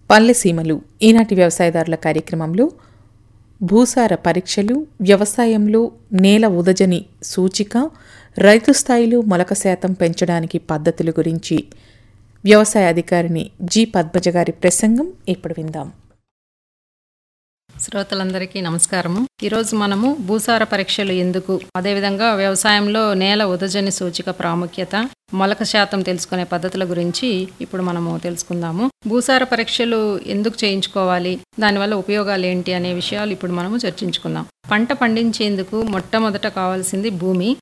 పల్లెసీమలు ఈనాటి వ్యవసాయదారుల కార్యక్రమంలో భూసార పరీక్షలు వ్యవసాయంలో నేల ఉదజని సూచిక రైతు స్థాయిలో మొలక శాతం పెంచడానికి పద్ధతుల గురించి వ్యవసాయ అధికారిని జి పద్మజ గారి ప్రసంగం ఇప్పుడు విందాం శ్రోతలందరికీ నమస్కారము ఈరోజు మనము భూసార పరీక్షలు ఎందుకు అదేవిధంగా వ్యవసాయంలో నేల ఉదజని సూచిక ప్రాముఖ్యత మొలక శాతం తెలుసుకునే పద్ధతుల గురించి ఇప్పుడు మనము తెలుసుకుందాము భూసార పరీక్షలు ఎందుకు చేయించుకోవాలి దానివల్ల ఉపయోగాలు ఏంటి అనే విషయాలు ఇప్పుడు మనము చర్చించుకుందాం పంట పండించేందుకు మొట్టమొదట కావాల్సింది భూమి